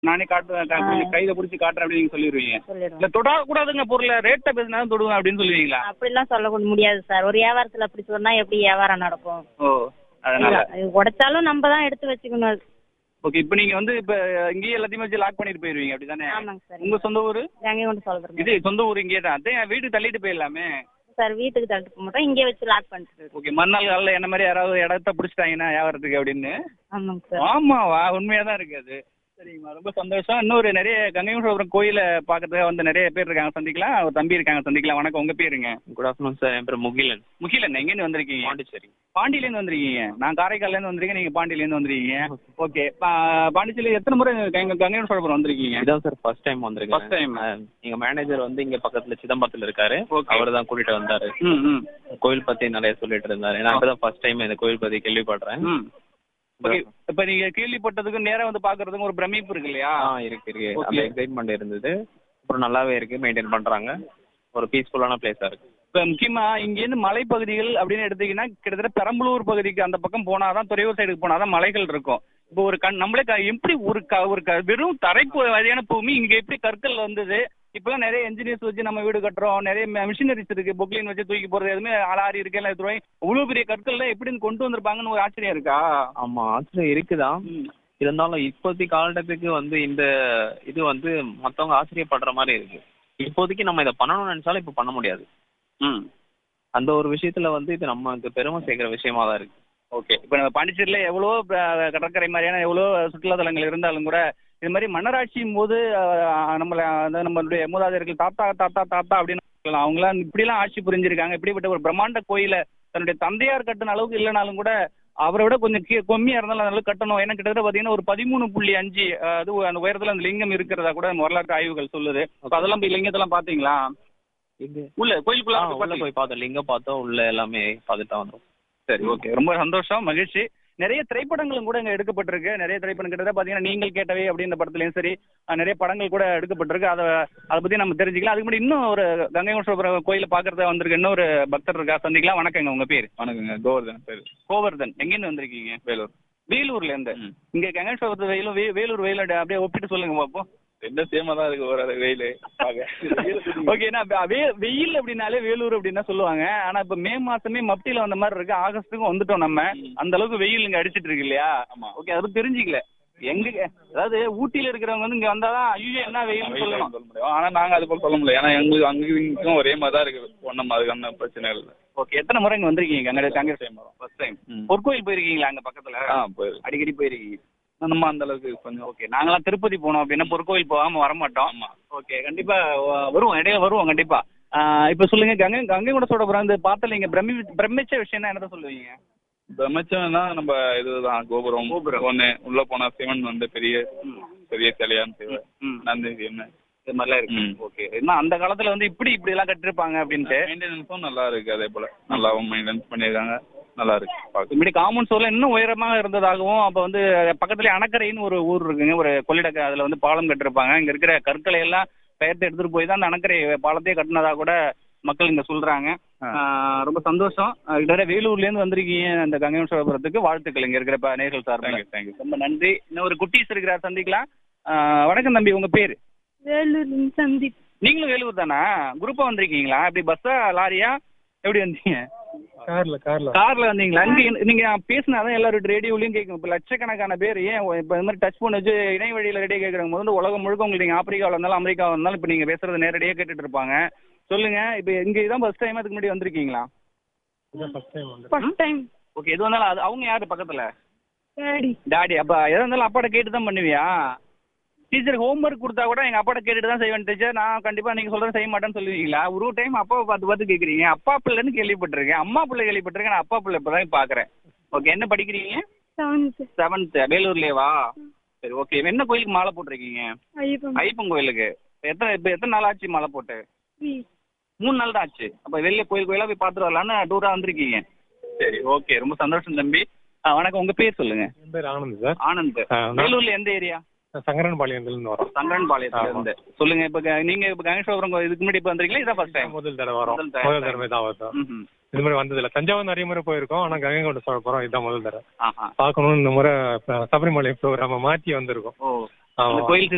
நானே காட்டுவேன் கா- கொஞ்சம் கையில பிடிச்சி காட்டுறேன் அப்படின்னு நீங்க சொல்லிடுவீங்க சொல்லிடுவோம் இல்ல தொட கூடாதுங்க பொருளை ரேட்டை பேசினா தான் தொடுவேன் அப்படின்னு சொல்லுவீங்களா அப்படிலாம் சொல்ல முடியாது சார் ஒரு வியாபாரத்துல அப்படி சொன்னா எப்படி வியாபாரம் நடக்கும் ஓ அதனால அது உடைச்சாலும் நம்ம தான் எடுத்து வச்சுக்கணும் அது. ஓகே இப்போ நீங்க வந்து இப்போ இங்கேயே எல்லாத்தையும் வச்சு லாக் பண்ணிட்டு போயிருவீங்க அப்படிதானே ஆமாங்க சார் உங்க சொந்த ஊரு கங்கை கொண்டு சொல்றேன் இது சொந்த ஊர் இங்கே தான் அதே வீட்டுக்கு தள்ளிட்டு போயிடலாமே சார் வீட்டுக்கு தள்ளிட்டு போக மாட்டோம் இங்கே வச்சு லாக் பண்ணிட்டு இருக்கோம். ஓகே மறுநாள் காலையில் என்ன மாதிரி யாராவது இடத்த பிடிச்சிட்டாங்கன்னா வியாபாரத்துக்கு அப்படின்னு ஆமாங்க சார் ஆமாவா உண்மையா தான் இருக்கு அது சரிங்கம்மா ரொம்ப சந்தோஷம் இன்னொரு நிறைய கங்கை சோபுரம் கோயிலை பார்க்கறதுக்கு வந்து நிறைய பேர் இருக்காங்க சந்திக்கலாம் ஒரு தம்பி இருக்காங்க சந்திக்கலாம் வணக்கம் உங்க பேருங்க குட் ஆஃப்டர்நூன் சார் என் பேர் முகிலன் முகிலன் எங்கேருந்து வந்திருக்கீங்க பாண்டிச்சேரி பாண்டியிலேருந்து வந்திருக்கீங்க நான் காரைக்கால்லேருந்து வந்திருக்கேன் நீங்க பாண்டியிலேருந்து வந்திருக்கீங்க ஓகே பாண்டிச்சேரி எத்தனை முறை கங்கை கங்கை சோழபுரம் வந்திருக்கீங்க இதான் சார் ஃபர்ஸ்ட் டைம் வந்திருக்கேன் First time. ஆ, எங்க மேனேஜர் வந்து இங்க பக்கத்துல சிதம்பரத்துல இருக்காரு Okay. அவர் தான் கூட்டிட்டு வந்தாரு ம் ம் கோயில் பத்தி நிறைய சொல்லிட்டு இருந்தாரு நான் இப்பதான் ஃபர்ஸ்ட் டைம் இந்த கோயில் பத்தி கேள்விப்படுறேன் ம் ஓகே இப்போ நீங்க கேள்விப்பட்டதுக்கு நேரா வந்து பார்க்கறதுக்கு ஒரு பிரமிப்பு இருக்கு இல்லையா ஆ இருக்கு இருக்கு Okay. அந்த எக்ஸைட்மெண்ட் இருந்தது அப்புறம் நல்லாவே இருக்கு மெயின்டைன் பண்றாங்க ஒரு பீஸ்ஃபுல்லான பிளேஸா இருக்கு இப்போ முக்கியமா இங்கேருந்து மலைப்பகுதிகள் அப்படின்னு எடுத்தீங்கன்னா கிட்டத்தட்ட பெரம்பலூர் பகுதிக்கு அந்த பக்கம் போனாதான் துறையூர் சைடுக்கு போனாதான் மலைகள் இருக்கும் இப்போ ஒரு கண் நம்மளே க- எப்படி ஒரு க ஒரு க வெறும் தரைப்பு வழியான பூமி இங்க எப்படி கற்கள் வந்தது இப்பெல்லாம் நிறைய என்ஜினியர்ஸ் வச்சு நம்ம வீடு கட்டுறோம் நிறைய மிஷினரிஸ் இருக்கு பொக்லின் வச்சு தூக்கி போறது எதுவுமே ஆளாரி இருக்கு எல்லாம் எடுத்துருவாங்க இவ்வளவு பெரிய கற்கள்லாம் எப்படி கொண்டு வந்திருப்பாங்கன்னு ஒரு ஆச்சரியம் இருக்கா ஆமா ஆச்சரியம் இருக்குதான் ம். இருந்தாலும் இப்போதைக்கு காலகட்டத்துக்கு வந்து இந்த இது வந்து மத்தவங்க ஆச்சரியப்படுற மாதிரி இருக்கு இப்போதைக்கு நம்ம இதை பண்ணணும்னு நினைச்சாலும் இப்போ பண்ண முடியாது ம் அந்த ஒரு விஷயத்துல வந்து இது நமக்கு பெருமை சேர்க்கிற விஷயமா தான் இருக்கு ஓகே இப்போ நம்ம பாண்டிச்சேரியில் எவ்வளோ ப- கடற்கரை மாதிரியான எவ்வளோ சுற்றுலாத்தலங்கள் இருந்தாலும் கூட இது மாதிரி மன்னராட்சியும் போது அஹ், நம்மள அந்த நம்மளுடைய மூதாதையர்கள் தாத்தா தாத்தா தாத்தா அப்படின்னு சொல்லலாம் அவங்களாம் இப்படிலாம் ஆட்சி புரிஞ்சிருக்காங்க இப்படிப்பட்ட ஒரு பிரம்மாண்ட கோயிலை தன்னுடைய தந்தையார் கட்டின அளவுக்கு இல்லைனாலும் கூட அவரை விட கொஞ்சம் கீ கொம்மியா இருந்தாலும் அந்த அளவுக்கு கட்டணும் ஏன்னா கிட்டத்தட்ட பார்த்தீங்கன்னா ஒரு பதிமூணு புள்ளி அஞ்சு அஹ், அது அந்த உயரத்தில் அந்த லிங்கம் இருக்கிறதா கூட வரலாற்று ஆய்வுகள் சொல்லுது அப்ப அதெல்லாம் போய் லிங்கத்தெல்லாம் பார்த்தீங்களா இது உள்ள ஆ, கோயிலுக்குள்ள உள்ள போய் பார்த்தோம் லிங்கம் பார்த்தோம் உள்ள எல்லாமே பார்த்துட்டு தான் வந்தோம் சரி ஓகே ரொம்ப சந்தோஷம் மகிழ்ச்சி நிறைய திரைப்படங்களும் கூட இங்க எடுக்கப்பட்டிருக்கு நிறைய திரைப்படம் கிட்டத்தட்ட பாத்தீங்கன்னா நீங்கள் கேட்டவை அப்படின்ற படத்துலயும் சரி அஹ், நிறைய படங்கள் கூட எடுக்கப்பட்டிருக்கு அதை அதை பத்தி நம்ம தெரிஞ்சுக்கலாம் அதுக்கு முன்னாடி இன்னும் ஒரு கங்கை கொண்டபுரம் கோயில பாக்குறதா வந்திருக்க இன்னொரு பக்தர் இருக்கா சந்திக்கலாம் வணக்கங்க உங்க பேர் வணக்கங்க கோவர்தன் பேர் கோவர்தன் எங்கேருந்து வந்திருக்கீங்க வேலூர் வேலூர்ல இருந்து ம். இங்க கங்கை கொண்டபுரத்து வெயிலும் வே- வேலூர் வெயிலும் அப்படியே ஒப்பிட்டு சொல்லுங்க பாப்போம் ரெண்டும் சேமா தான் இருக்கு ஒரு வெயில் ஓகே நான் வெயில் அப்படின்னாலே வேலூர் அப்படின்னா சொல்லுவாங்க ஆனா இப்ப மே மாசமே மப்டியில வந்த மாதிரி இருக்கு ஆகஸ்ட்டுக்கும் வந்துட்டோம் நம்ம அந்த அளவுக்கு வெயில் இங்க அடிச்சிட்டு இருக்கு இல்லையா ஆமா. ஓகே அது தெரிஞ்சுக்கல எங்க அதாவது ஊட்டியில இருக்கிறவங்க வந்து இங்க வந்தாதான் ஐயோ என்ன வெயில்னு வெயில் சொல்லணும் சொல்ல முடியும் ஆனா நாங்க அது போல சொல்ல முடியல ஏன்னா எங்களுக்கு அங்க இங்கும் ஒரே மாதிரி தான் இருக்கு ஒன்றும் அதுக்கான பிரச்சனை இல்லை ஓகே எத்தனை முறை இங்க வந்திருக்கீங்க அங்க காங்கிரஸ் டைம் வரும் ஃபர்ஸ்ட் டைம் ம். பொற்கோயில் போயிருக்கீங்களா அங்க பக்கத்துல ஆ போயிருக்கு அடிக்கடி போயிருக்கீங்க நம்ம அந்த அளவுக்கு கொஞ்சம் ஓகே நாங்களாம் திருப்பதி போனோம் அப்படின்னா பொற்கோயில் போகாம வர மாட்டோம் ஓகே கண்டிப்பா வ- வருவோம் இடையில வருவோம் கண்டிப்பா ஆஹ் இப்ப சொல்லுங்க கங்கை கங்கை கூட சொல்ற பிறகு பார்த்தல நீங்க பிரமி பிரமிச்ச விஷயம்னா என்னதான் சொல்லுவீங்க பிரமிச்சம்னா நம்ம இதுதான் கோபுரம் கோபுரம். ஒண்ணு உள்ள போனா சிவன் வந்து பெரிய பெரிய சிலையான்னு சிவன் ம். நந்தி சிவன் இது மாதிரிலாம் இருக்கு ம். ஓகே என்ன அந்த காலத்துல வந்து இப்படி இப்படி எல்லாம் கட்டிருப்பாங்க அப்படின்ட்டு மெயின்டெனன்ஸும் நல்லா இருக்கு அதே போல நல்லாவும் மெயின்டெனன்ஸ் பண்ணியிருக்காங்க நல்லா இருக்கு பார்க்க இப்படி காமன் ஸ்டோர்ல இன்னும் உயரமாக இருந்ததாகவும் அப்ப வந்து பக்கத்துல அணக்கரைன்னு ஒரு ஊர் இருக்குங்க ஒரு கொள்ளிடக்க அதுல வந்து பாலம் கட்டிருப்பாங்க இங்க இருக்கிற கற்களை எல்லாம் பெயர்த்து எடுத்துட்டு போய் தான் அந்த அணக்கரை பாலத்தையே கட்டினதா கூட மக்கள் இங்க சொல்றாங்க ஆ. ஆஹ் ரொம்ப சந்தோஷம் ஆஹ் கிட்டத்தட்ட வேலூர்ல இருந்து வந்திருக்கீங்க அந்த கங்கை சோழபுரத்துக்கு வாழ்த்துக்கள் இங்க இருக்கிற ப- நேர்கள் சார்பில் தேங்க்யூ தேங்க்யூ ரொம்ப நன்றி இன்னும் ஒரு குட்டீஸ் இருக்கிறார் சந்திக்கலாம் ஆஹ் வணக்கம் தம்பி உங்க பேர் வேலூர் சந்தீப் நீங்களும் வேலூர் தானா குரூப்பா வந்திருக்கீங்களா எப்படி பஸ்ஸா லாரியா எப்படி வந்தீங்க கார்ல கார்ல கார்ல வந்தீங்களா இங்க என்ன- நீங்க பேசினாதான் எல்லாரும் ரேடியோலயும் கேட்கும் இப்ப லட்சக்கணக்கான பேர் ஏன் இப்ப இந்த மாதிரி டச் போன் வச்சு இணைய வழியில ரேடியோ கேட்கறவங்க முதல்ல உலகம் முழுக்க உங்களுக்கு நீங்க ஆப்பிரிக்காவில் இருந்தாலும் அமெரிக்காவில் இருந்தாலும் இப்ப நீங்க பேசுறது நேரடியாக கேட்டுட்டு இருப்பாங்க சொல்லுங்க இப்ப இங்க இதான் ஃபர்ஸ்ட் டைம் அதுக்கு முன்னாடி வந்திருக்கீங்களா இதான் ஃபர்ஸ்ட் டைம் வந்து ஃபர்ஸ்ட் டைம் ஓகே எது வந்தாலும் அது அவங்க யாரு பக்கத்துல டாடி டாடி அப்ப எதா இருந்தாலும் அப்பாட்ட கேட்டு தான் பண்ணுவியா டீச்சர் ஹோம்ஒர்க் கொடுத்தா கூட எங்க அப்பாட்ட கேட்டுட்டு தான் செய்வேன் டீச்சர் நான் கண்டிப்பா நீங்க சொல்றது செய்ய மாட்டேன்னு சொல்லுவீங்களா ஒரு டைம் அப்பாவை பார்த்து பார்த்து கேக்குறீங்க அப்பா பிள்ளைன்னு கேள்விப்பட்டிருக்கேன் அம்மா பிள்ளை கேள்விப்பட்டிருக்கேன் நான் அப்பா பிள்ளை இப்பதான் பாக்குறேன் ஓகே என்ன படிக்கிறீங்க செவன்த் செவன்த் வேலூர்லயேவா சரி ஓகே என்ன கோயிலுக்கு மாலை போட்டிருக்கீங்க ஐயப்பன் ஐயப்பன் கோயிலுக்கு எத்தனை இப்போ எத்தனை நாள் ஆச்சு மாலை போட்டு த்ரீ மூணு நாள் தான் ஆச்சு அப்போ வெளியே கோயில் கோயிலா போய் பார்த்துட்டு வரலான்னு டூரா வந்திருக்கீங்க சரி ஓகே ரொம்ப சந்தோஷம் தம்பி ஆ, வணக்கம் உங்க பேர் சொல்லுங்க என் பேர் ஆனந்த் சார் ஆனந்த் ஆ, நான் வேலூர்ல எந்த ஏரியா சங்கரன்பாளையத்துல இருந்து வரோம் சங்கரன் பாளையத்துல இருந்து சொல்லுங்க இப்ப க- நீங்க இப்ப கணேஸ்வரம் இதுக்கு முன்னாடி இப்ப வந்திருக்கீங்களா இதான் ஃபர்ஸ்ட் டைம் முதல் தடவை வரோம் முதல் தடவை. முதல் தடவை தான் வரோம் ம் இது மாதிரி வந்ததில்ல தஞ்சாவூர் நிறைய முறை போயிருக்கோம் ஆனா கங்கை கொண்டு சொல்ல போறோம் இதுதான் முதல் தடவை ஆஹா பார்க்கணும் இந்த முறை அஹ், சபரிமலை ப்ரோக்ராம மாத்தி வந்திருக்கோம் ஓ ஆமா அந்த கோயில்